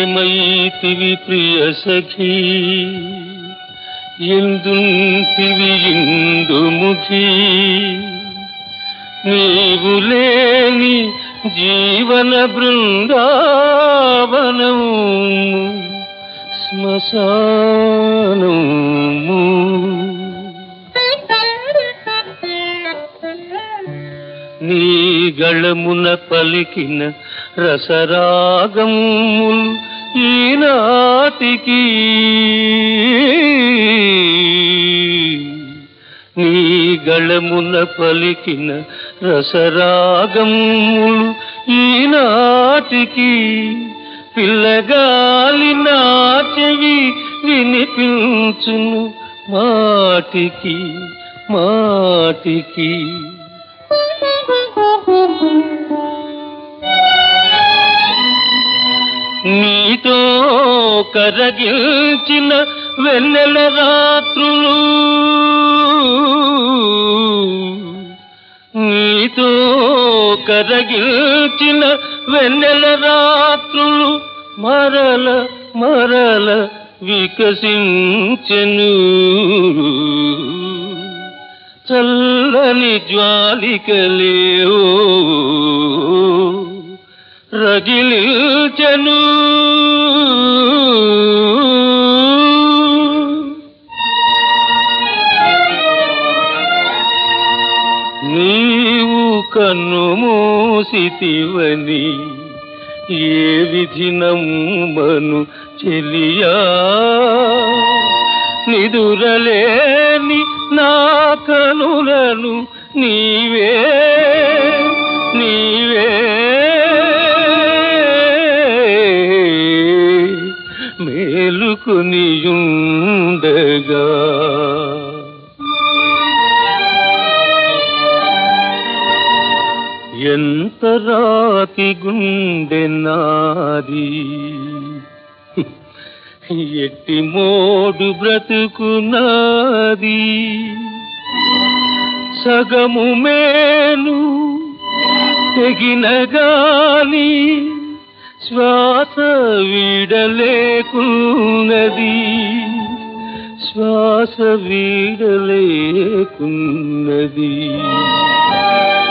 ఏమైతివి ప్రియ సఖీ ఎందుంటివి ఇందుముఖీ నీవు లేని జీవన బృందావనము శ్మశానము నీ గళమున పలికిన రసరాగములు ఈనాటికి నీ గళమున పలికిన రసరాగములు ఈనాటికి పిల్లగాలి నాచెవి వినిపించును మాటికి మాటికి నీతో కరగిల్చిన వెన్నెల రాత్రులు నీతో కరగిల్చిన వెన్నెల రాత్రులు మరల మరల వికసించెను చల్లని జ్వాలికలేవో రగిలిల్చెను నీవు కన్ను మూసితివని ఏ విధి నమ్మను చెలియా నిదురలేని నా కనులను నీవే నీవే మేలుకునియుండగా ఎంత రాతి గుండె నాది ఎట్టి మోడు బ్రతుకున్నది సగము మేను తెగిన గాని శ్వాస వీడలేకున్నది శ్వాస వీడలేకున్నది